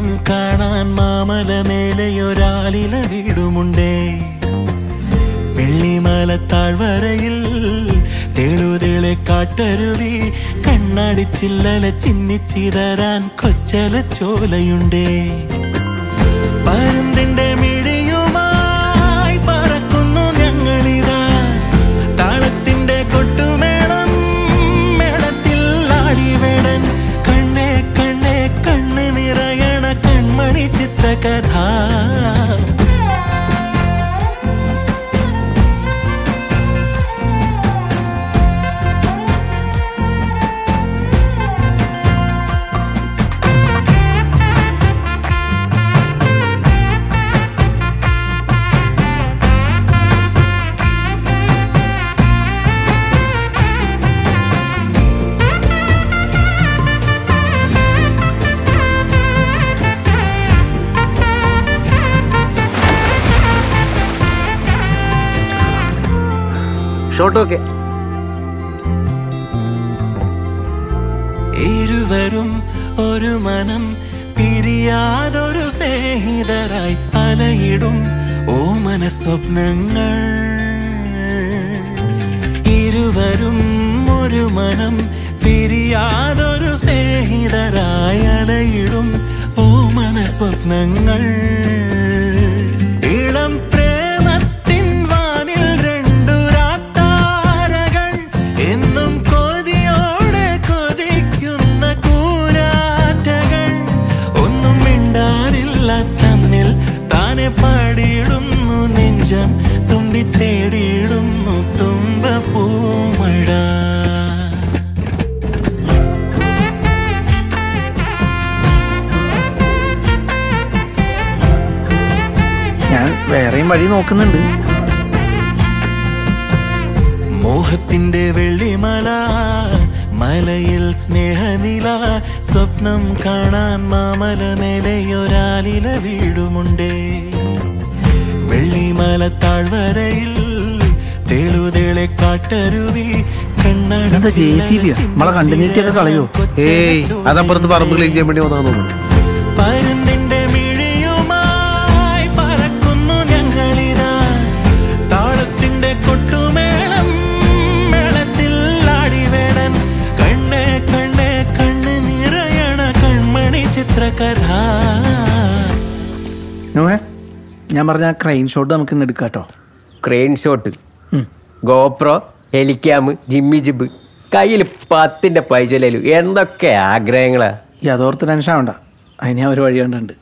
സ്വപ്നം കാണാൻ മാമലമേലെയൊരാലില വീടുമുണ്ടേ വെള്ളിമല താഴ്വരയിൽ തെളുതെളെ കാട്ടരുവി കണ്ണാടി ചില്ലല ചിന്നിച്ചിതരാൻ കൊച്ചല ചോലയുണ്ടേ പരുന്തിന്റെ മിഴിയുമായി പറക്കുന്നു ഞങ്ങളിതാ താളത്തിന്റെ കൊട്ടുമേളം മേളത്തിൽ ആടിവേടൻ കണ്ണേ കണ്ണേ കണ്ണ് നിറയണ കൺമണി ചിത്രകഥ ഷോട്ട് ഓക്കെ ഇരുവരും ഒരു മനം പിരിയാതൊരു സ്നേഹിതരായി അലയിടും ഓമന സ്വപ്നങ്ങൾ ഇരുവരും ഒരു മനം പിരിയാതൊരു സ്നേഹിതരായി അലയിടും ഓമന സ്വപ്നങ്ങൾ ഇളം പ്രേമത്തിൻ വാനിൽ രണ്ടു രാത്താരകൾ എന്നും കൊതിയോടെ കൊതിക്കുന്ന കൂരാറ്റകൾ ഒന്നും മിണ്ടാറില്ല തമ്മിൽ താനെ പാടിയിടുന്നു നെഞ്ചം തുമ്പി തേടിയിടുന്നു തുമ്പ പൂമഴ ഞാൻ വേറെയും വഴി നോക്കുന്നുണ്ട് മോഹത്തിന്റെ വെള്ളിമല മലയിൽ സ്നേഹനില സ്വപ്നം കാണാൻ മാമല മേലെയൊരാലില വീടുമുണ്ടേ വെള്ളിമല താഴ്വരയിൽ തെളുതെളെ കാട്ടരുവി ഇതെന്താ JCB യോ? നമ്മളെ continuity ഒക്കെ കളയോ? ഏയ് അതപ്പുറത്ത് പറമ്പ് ക്ലീൻ ചെയ്യാൻ വേണ്ടി വന്നാന്ന് തോന്നുന്നു പരുന്തിന്റെ മിഴിയുമായി പറക്കുന്നു ഞങ്ങളിതാ താളത്തിന്റെ കൊട്ടുമേളം മേളത്തിൽ ആടിവേടൻ കണ്ണേ കണ്ണേ കണ്ണ് നിറയണ കൺമണി ചിത്രകഥ നോഹേ ഞാൻ പറഞ്ഞ ആ ക്രൈൻ ഷോട്ട് നമുക്ക് ഇന്ന് എടുക്കാം കേട്ടോ crane shot GoPro helicam jimmy jib കയ്യിൽ പത്തിന്റെ പൈസയിലും എന്തൊക്കെ ആഗ്രഹങ്ങളാ ഈ അതോർത്ത് ടെൻഷൻ വേണ്ട അതിന് ഞാൻ ഒരു വഴി കണ്ടുണ്ട്